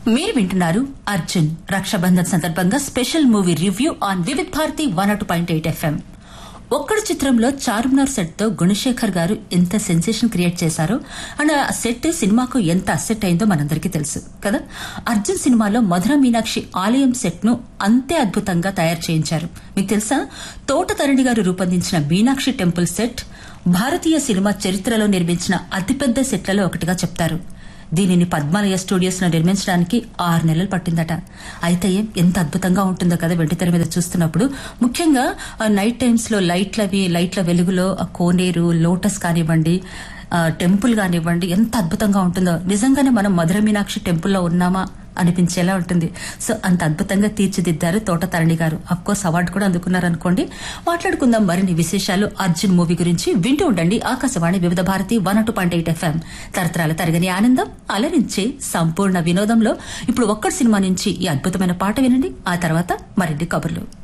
మీరు వింటున్నారు అర్జున్ రక్షాబంధన్ సందర్భంగా special movie review on Vividh Bharati one అటు పాయింట్ ఎయిట్ ఎఫ్ఎం ఒక్కడి చిత్రంలో చార్మినార్ సెట్ తో గుణశేఖర్ గారు ఎంత సెన్సేషన్ క్రియేట్ చేశారో అండ్ ఆ సెట్ సినిమాకు ఎంత అసెట్ అయిందో మనందరికీ తెలుసు కదా అర్జున్ సినిమాలో మధుర మీనాక్షి ఆలయం సెట్ ను అంతే అద్భుతంగా తయారు చేయించారు మీకు తెలుసా తోటతరణి గారు రూపొందించిన మీనాక్షి టెంపుల్ సెట్ భారతీయ సినిమా చరిత్రలో నిర్మించిన అతిపెద్ద సెట్లలో ఒకటిగా చెప్తారు దీనిని పద్మాలయ స్టూడియోస్ లో నిర్మించడానికి ఆరు నెలలు పట్టిందట అయితే ఎంత అద్భుతంగా ఉంటుందో కదా వెండితెర మీద చూస్తున్నప్పుడు ముఖ్యంగా ఆ నైట్ టైమ్స్ లో లైట్లవి లైట్ల వెలుగులో ఆ కోనేరు లోటస్ కానివ్వండి ఆ టెంపుల్ కానివ్వండి ఎంత అద్భుతంగా ఉంటుందో నిజంగానే మనం మధుర మీనాక్షి టెంపుల్లో ఉన్నామా అనిపించేలా ఉంటుంది సో అంత అద్భుతంగా తీర్చిదిద్దారు తోట తరణి గారు కోర్స్ అవార్డు కూడా అందుకున్నారనుకోండి మాట్లాడుకుందాం మరిన్ని విశేషాలు అర్జున్ మూవీ గురించి వింటూ ఉండండి ఆకాశవాణి వివిధ భారతి వన్ అటు పాయింట్ ఎయిట్ ఎఫ్ఎం తరతరాల తరగని ఆనందం అలరించే సంపూర్ణ వినోదంలో ఇప్పుడు ఒక్కటి సినిమా నుంచి ఈ అద్భుతమైన పాట వినండి ఆ తర్వాత మరిన్ని కబుర్లు